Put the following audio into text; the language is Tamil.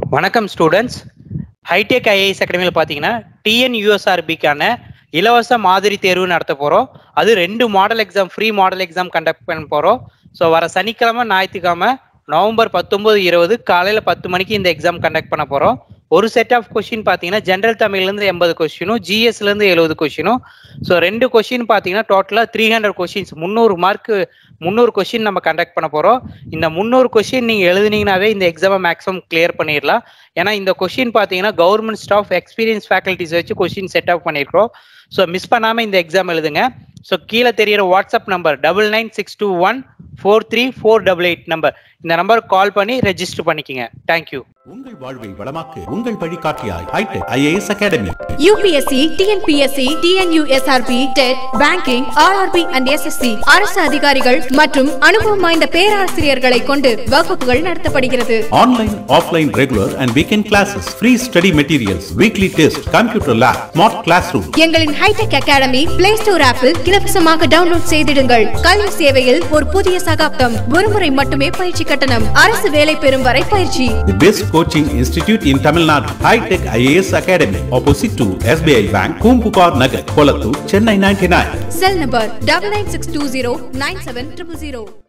வணக்கம் ஸ்டூடெண்ட்ஸ் ஹைடெக் ஐஏஎஸ் அகாடமியில் பார்த்தீங்கன்னா டிஎன்யூஎஸ்ஆர்பிக்கான இலவச மாதிரி தேர்வு நடத்த போகிறோம் அது ரெண்டு model exam free model exam conduct பண்ண போகிறோம் ஸோ வர சனிக்கிழமை ஞாயிற்றுக்கிழமை நவம்பர் பத்தொம்போது இருபது காலையில் பத்து மணிக்கு இந்த எக்ஸாம் கண்டக்ட் பண்ண போகிறோம் ஒரு செட் ஆஃப் கொஷின் பார்த்தீங்கன்னா ஜென்ரல் தமிழ்லேருந்து எண்பது கொஷினும் ஜிஎஸ்லேருந்து எழுபது கொஷினும் ஸோ ரெண்டு கொஷின் பார்த்தீங்கன்னா டோட்டலாக த்ரீ ஹண்ட்ரட் கொஷின்ஸ் முந்நூறு மார்க்கு முந்நூறு கொஷின் நம்ம கண்டக்ட் பண்ண போகிறோம் இந்த முந்நூறு கொஷின் நீங்கள் எழுதுனீங்கனாவே இந்த எக்ஸாமை மேக்ஸிமம் கிளியர் பண்ணிடலாம் ஏன்னா இந்த கொஷின் பார்த்தீங்கன்னா கவர்மெண்ட் ஸ்டாஃப் எக்ஸ்பீரியன்ஸ் ஃபேக்கல்ட்டிஸ் வச்சு கொஷின் செட் அப் பண்ணியிருக்கிறோம் ஸோ மிஸ் பண்ணாமல் இந்த எக்ஸாம் எழுதுங்க ஸோ கீழே தெரியிற WhatsApp number double nine six two one four three four double eight number இந்த நம்பருக்கு கால் பண்ணி ரெஜிஸ்டர் பண்ணிக்கங்க தேங்க்யூ உங்கள் வாழ்வை வளமாக்க உங்கள் வழிகாட்டியாய் Hitech IAS academy UPSC TNPSC TNUSRB TET banking RRB and SSC அரசு அதிகாரிகள் மற்றும் அனுபவம் வாய்ந்த பேராசிரியர்களை கொண்டு வகுப்புகள் நடத்தப்படுகிறது online offline regular and weekend classes free study materials weekly test computer lab smart class room எங்களின் ஹைடெக் அகாடமி பிளே ஸ்டோர் ஆப்பில் இலவசமாக டவுன்லோட் செய்திடுங்கள் கல்வி சேவையில் ஒரு புதிய சகாப்தம் ஒருமுறை மட்டுமே பயிற்சி கட்டணம் அரசு வேலை பெறும் வரை பயிற்சி the best coaching institute in Tamil Nadu Hitech IAS academy opposite to SBI bank Poompuhar Nagar Kolathur Chennai ninety nine cell number double nine six two zero nine seven triple zero